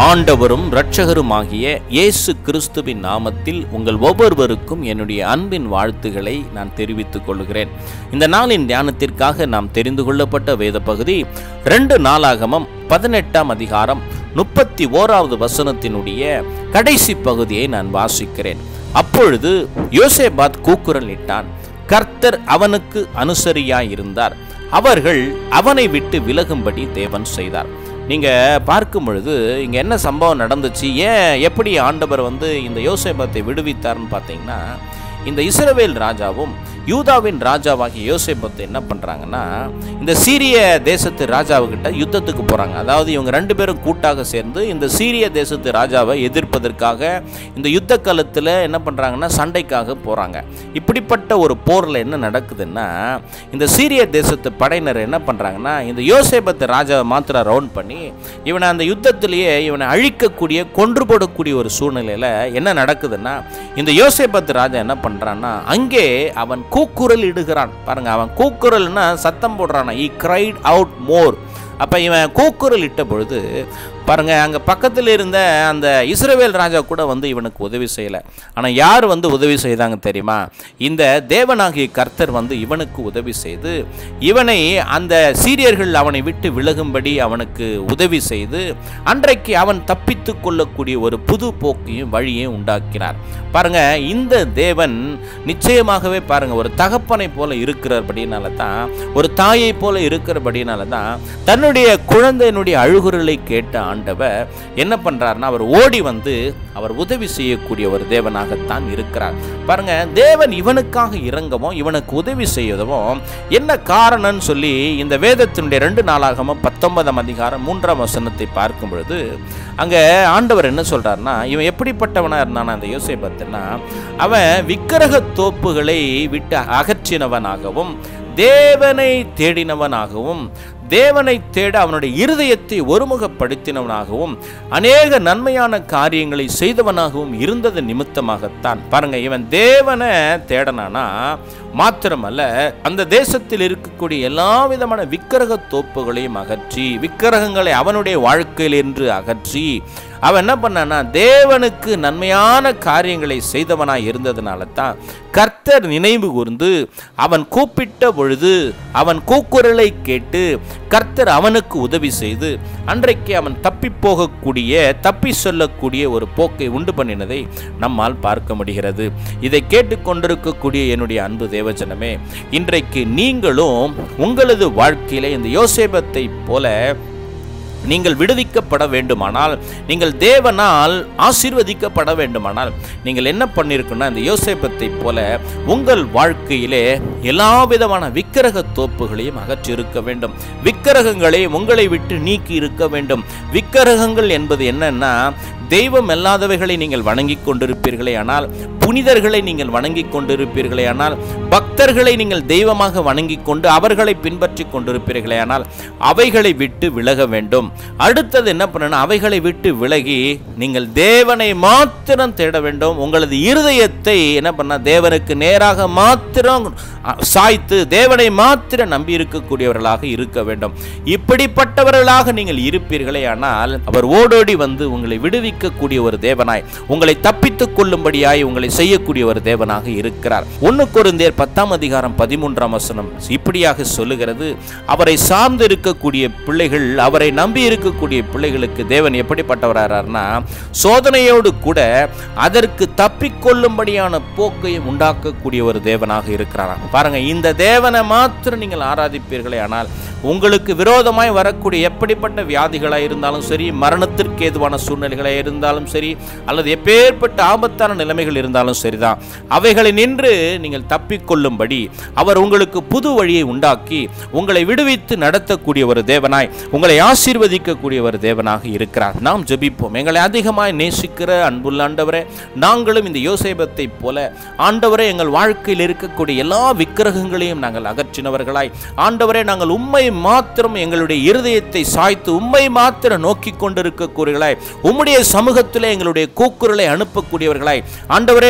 ஆண்டவரும் இரட்சகருமாகிய இயேசு கிறிஸ்துவின் நாமத்தில் உங்கள் ஒவ்வொருவருக்கும் என்னுடைய அன்பின் வாழ்த்துக்களை நான் தெரிவித்துக் கொள்கிறேன் இந்த நாளின் தியானத்திற்காக நாம் தெரிந்து கொள்ளப்பட்ட வேத பகுதி ரெண்டு நாளாகமம் பதினெட்டாம் அதிகாரம் முப்பத்தி ஓராவது வசனத்தினுடைய கடைசி பகுதியை நான் வாசிக்கிறேன் அப்பொழுது யோசேபாத் கூக்குரல் இட்டான் கர்த்தர் அவனுக்கு அனுசரியாய் இருந்தார் அவர்கள் அவனை விட்டு விலகும்படி தேவன் செய்தார் நீங்க பார்க்கும் பொழுது இங்க என்ன சம்பவம் நடந்துச்சு ஏன் எப்படி ஆண்டவர் வந்து இந்த யோசேபத்தை விடுவித்தார்னு பார்த்தீங்கன்னா இந்த இஸ்ரவேல் ராஜாவும் யூதாவின் ராஜாவாகிய யோசேபத்தை என்ன பண்றாங்கன்னா இந்த சீரிய தேசத்து ராஜாவுக்கிட்ட யுத்தத்துக்கு போறாங்க அதாவது இவங்க ரெண்டு பேரும் கூட்டாக சேர்ந்து இந்த சீரிய தேசத்து ராஜாவை எதிர்ப்பதற்காக இந்த யுத்த காலத்தில் என்ன பண்றாங்கன்னா சண்டைக்காக போறாங்க இப்படிப்பட்ட ஒரு போர்ல என்ன நடக்குதுன்னா இந்த சீரிய தேசத்து படையினர் என்ன பண்றாங்கன்னா இந்த யோசேபத்து ராஜாவை மாத்திரம் ரவுண்ட் பண்ணி இவனை அந்த யுத்தத்திலேயே இவனை அழிக்கக்கூடிய கொன்று போடக்கூடிய ஒரு சூழ்நிலையில என்ன நடக்குதுன்னா இந்த யோசேபத்து ராஜா என்ன பண்றான்னா அங்கே அவன் கூக்குரல் இடுகிறான் பாருங்க அவன் கூக்குரல்னா சத்தம் போடுறானா ஈ கிரைட் அவுட் மோர் அப்போ இவன் கூக்குரல் இட்ட பொழுது பாருங்க அங்கே பக்கத்தில் இருந்த அந்த இஸ்ரவேல் ராஜா கூட வந்து இவனுக்கு உதவி செய்யலை ஆனால் யார் வந்து உதவி செய்தாங்க தெரியுமா இந்த தேவனாகிய கர்த்தர் வந்து இவனுக்கு உதவி செய்து இவனை அந்த சீரியர்கள் அவனை விட்டு விலகும்படி அவனுக்கு உதவி செய்து அன்றைக்கு அவன் தப்பித்து கொள்ளக்கூடிய ஒரு புது போக்கையும் வழியையும் உண்டாக்கினார் பாருங்க இந்த தேவன் நிச்சயமாகவே பாருங்க ஒரு தகப்பனை போல இருக்கிறபடினால தான் ஒரு தாயை போல இருக்கிறபடினால தான் தன்னுடைய குழந்தையினுடைய அழுகுரலை கேட்ட ஆண்டவர் என்ன பண்றாருன்னா அவர் ஓடி வந்து அவர் உதவி செய்யக்கூடிய ஒரு தேவனாகத்தான் இருக்கிறார் பாருங்க தேவன் இவனுக்காக இறங்கவும் இவனுக்கு உதவி செய்யவும் என்ன காரணம்னு சொல்லி இந்த வேதத்தினுடைய ரெண்டு நாளாகமும் பத்தொன்பதாம் அதிகாரம் மூன்றாம் வசனத்தை பார்க்கும் பொழுது அங்க ஆண்டவர் என்ன சொல்றாருன்னா இவன் எப்படிப்பட்டவனா இருந்தானா அந்த யோசேபத்துனா அவன் விக்கிரக தோப்புகளை விட்டு அகற்றினவனாகவும் தேவனை தேடினவனாகவும் தேவனை தேட அவனுடைய இருதயத்தை ஒருமுகப்படுத்தினவனாகவும் அநேக நன்மையான காரியங்களை செய்தவனாகவும் இருந்தது நிமித்தமாகத்தான் பாருங்க இவன் தேவனை தேடனானா மாத்திரமல்ல அந்த தேசத்தில் இருக்கக்கூடிய எல்லா விதமான விக்கிரக தோப்புகளையும் அகற்றி விக்கிரகங்களை அவனுடைய வாழ்க்கையில் என்று அகற்றி அவன் என்ன பண்ணானா தேவனுக்கு நன்மையான காரியங்களை செய்தவனாய் இருந்ததுனால தான் கர்த்தர் நினைவு கூர்ந்து அவன் கூப்பிட்ட பொழுது அவன் கூக்குரலை கேட்டு கர்த்தர் அவனுக்கு உதவி செய்து அன்றைக்கு அவன் தப்பி போகக்கூடிய தப்பி சொல்லக்கூடிய ஒரு போக்கை உண்டு பண்ணினதை நம்மால் பார்க்க முடிகிறது இதை கேட்டுக்கொண்டிருக்கக்கூடிய என்னுடைய அன்பு தேவஜனமே இன்றைக்கு நீங்களும் உங்களது வாழ்க்கையில இந்த யோசேபத்தை போல நீங்கள் விடுவிக்கப்பட வேண்டுமானால் நீங்கள் தேவனால் ஆசீர்வதிக்கப்பட வேண்டுமானால் நீங்கள் என்ன பண்ணியிருக்கணும்னா இந்த யோசேபத்தை போல உங்கள் வாழ்க்கையிலே எல்லா விதமான விக்கிரக தோப்புகளையும் அகற்றி இருக்க வேண்டும் விக்கிரகங்களை உங்களை விட்டு நீக்கி இருக்க வேண்டும் விக்கிரகங்கள் என்பது என்னன்னா தெய்வம் அல்லாதவைகளை நீங்கள் வணங்கி கொண்டிருப்பீர்களே ஆனால் புனிதர்களை நீங்கள் வணங்கி கொண்டிருப்பீர்களே ஆனால் பக்தர்களை நீங்கள் தெய்வமாக வணங்கி கொண்டு அவர்களை பின்பற்றி கொண்டிருப்பீர்களே ஆனால் அவைகளை விட்டு விலக வேண்டும் அடுத்தது என்ன பண்ணணும் அவைகளை விட்டு விலகி நீங்கள் தேவனை மாத்திரம் தேட வேண்டும் உங்களது இருதயத்தை என்ன பண்ண தேவனுக்கு நேராக மாத்திரம் சாய்த்து தேவனை மாத்திரம் நம்பி இருக்கக்கூடியவர்களாக இருக்க வேண்டும் இப்படிப்பட்டவர்களாக நீங்கள் இருப்பீர்களே ஆனால் அவர் ஓடோடி வந்து உங்களை விடுவிக்கக்கூடிய ஒரு தேவனாய் உங்களை தப்பித்துக் கொள்ளும்படியாய் உங்களை செய்யக்கூடிய ஒரு தேவனாக இருக்கிறார் ஒன்னு கொருந்தேர் பத்தாம் அதிகாரம் பதிமூன்றாம் வசனம் இப்படியாக சொல்லுகிறது அவரை சார்ந்து இருக்கக்கூடிய பிள்ளைகள் அவரை நம்பி இருக்கக்கூடிய பிள்ளைகளுக்கு தேவன் எப்படிப்பட்டவரார்னா சோதனையோடு கூட அதற்கு தப்பிக்கொள்ளும்படியான போக்கையும் உண்டாக்கக்கூடிய ஒரு தேவனாக இருக்கிறாராம் பாருங்க இந்த தேவனை மாத்திரம் நீங்கள் ஆராதிப்பீர்களே ஆனால் உங்களுக்கு விரோதமாய் வரக்கூடிய எப்படிப்பட்ட வியாதிகளாக இருந்தாலும் சரி மரணத்திற்கு ஏதுவான சூழ்நிலைகளாக இருந்தாலும் சரி அல்லது எப்பேற்பட்ட ஆபத்தான நிலைமைகள் இருந்தாலும் சரிதான் அவைகளை நின்று நீங்கள் தப்பிக்கொள்ளும்படி அவர் உங்களுக்கு புது வழியை உண்டாக்கி உங்களை விடுவித்து நடத்தக்கூடிய ஒரு தேவனாய் உங்களை ஆசீர்வதிக்கக்கூடிய ஒரு தேவனாக இருக்கிறார் நாம் ஜெபிப்போம் எங்களை அதிகமாய் நேசிக்கிற அன்புள்ள ஆண்டவரே நாங்களும் இந்த யோசேபத்தை போல ஆண்டவரே எங்கள் வாழ்க்கையில் இருக்கக்கூடிய எல்லா விக்கிரகங்களையும் நாங்கள் அகற்றினவர்களாய் ஆண்டவரே நாங்கள் உண்மை மாத்திரம் எங்களுடைய இருதயத்தை சாய்த்து உண்மை மாத்திரம் நோக்கி கொண்டிருக்கக்கூடியவர்களாய் உம்முடைய சமூகத்தில் எங்களுடைய கூக்குரலை அனுப்பக்கூடியவர்களாய் ஆண்டவரே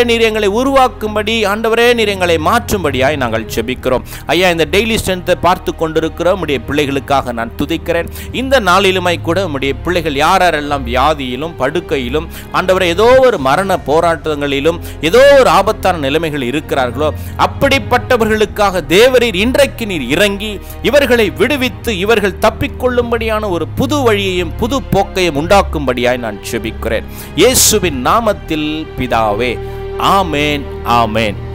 நீர் எங்களை உருவாக்கும்படி ஆண்டவரே நீர் எங்களை மாற்றும்படியாய் நாங்கள் செபிக்கிறோம் ஐயா இந்த டெய்லி ஸ்ட்ரென்த்தை பார்த்து கொண்டிருக்கிற உடைய பிள்ளைகளுக்காக நான் துதிக்கிறேன் இந்த நாளிலுமாய் கூட உடைய பிள்ளைகள் யார் யாரெல்லாம் வியாதியிலும் படுக்கையிலும் ஆண்டவரை ஏதோ ஒரு மரண போராட்டங்களிலும் ஏதோ ஒரு ஆபத்தான நிலைமைகள் இருக்கிறார்களோ அப்படிப்பட்டவர்களுக்காக தேவரீர் இன்றைக்கு நீர் இறங்கி இவர்களை விடுவித்து இவர்கள் தப்பிக்கொள்ளும்படியான ஒரு புது வழியையும் புது போக்கையும் உண்டாக்கும்படியாய் நான் செபிக்கிறேன் இயேசுவின் நாமத்தில் பிதாவே ஆமேன் ஆமேன்